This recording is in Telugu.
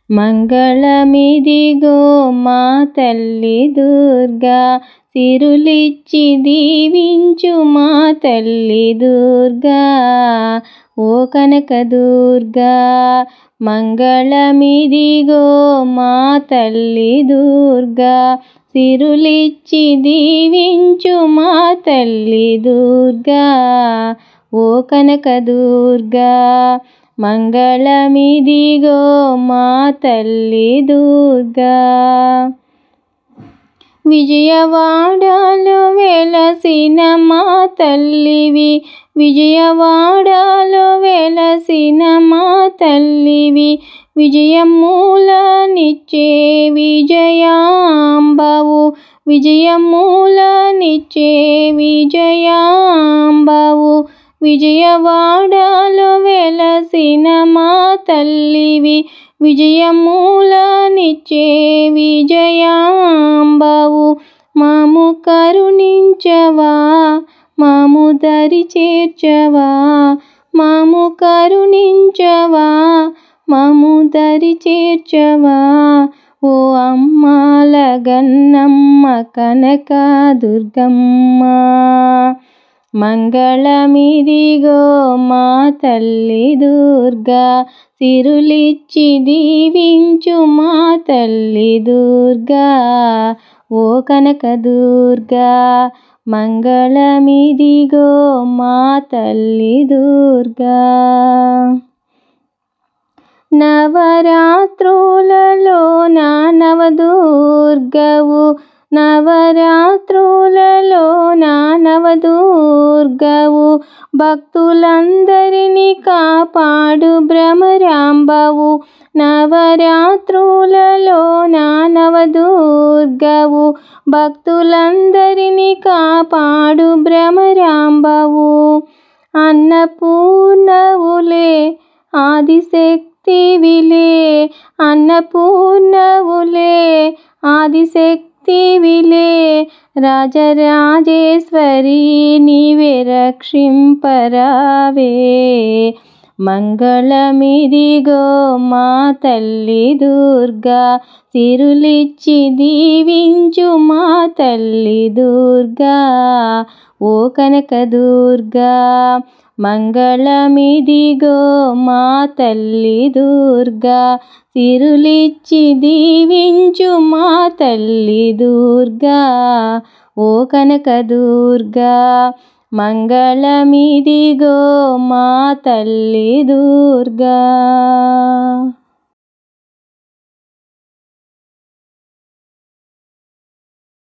మంగళమిదిగో మా తల్లి దుర్గా సిరులిచ్చి దీవించు మా తల్లి దుర్గా ఓ కనక దుర్గా మంగళమిదిగో మా తల్లి దుర్గా సిరులిచ్చి దీవించు మా తల్లి దుర్గా ఓ కనక దుర్గా మంగళమిదిగో మా తల్లి దుర్గా విజయవాడలో వెలసిన మా తల్లివి విజయవాడలో వెలసిన మా తల్లివి విజయమూలనిచ్చే విజయాంబవు విజయమూలనిచ్చే విజయాంబవు విజయవాడలో వెలసిన మా తల్లివి విజయమూలనిచ్చే విజయాంబవు మాము కరుణించవా మాము దరి చేర్చవా మాము కరుణించవా మాము దరి చేర్చవా ఓ అమ్మాల గన్నమ్మ కనక దుర్గమ్మ మంగళమిదిగో మా తల్లి దుర్గా సిరులిచ్చి దీవించు మా తల్లి దుర్గా ఓ కనక దుర్గా మంగళమిదిగో మా తల్లి దుర్గా నవరాత్రులలో నా నవదుర్గవు నవరాత్రులలో నా నవదుర్గవు భక్తులందరినీ కాపాడు భ్రమరాంబవు నవరాత్రులలో నా నవదుర్గవు భక్తులందరినీ కాపాడు భ్రమరాంబవు అన్నపూర్ణవులే ఆదిశక్తివిలే అన్నపూర్ణవులే ఆదిశక్తివిలే రాజరాజేశ్వరి నీవే రక్షింపరావే మంగళమిదిగో మా తల్లి దుర్గా సిరులిచ్చి దీవించు మా తల్లి దుర్గా ఓ కనక దుర్గా మంగళమిదిగో మా తల్లి దుర్గా సిరులిచ్చి దీవించు మా తల్లి దుర్గా ఓ కనక దుర్గా మంగళమిదిగో మా తల్లి దుర్గా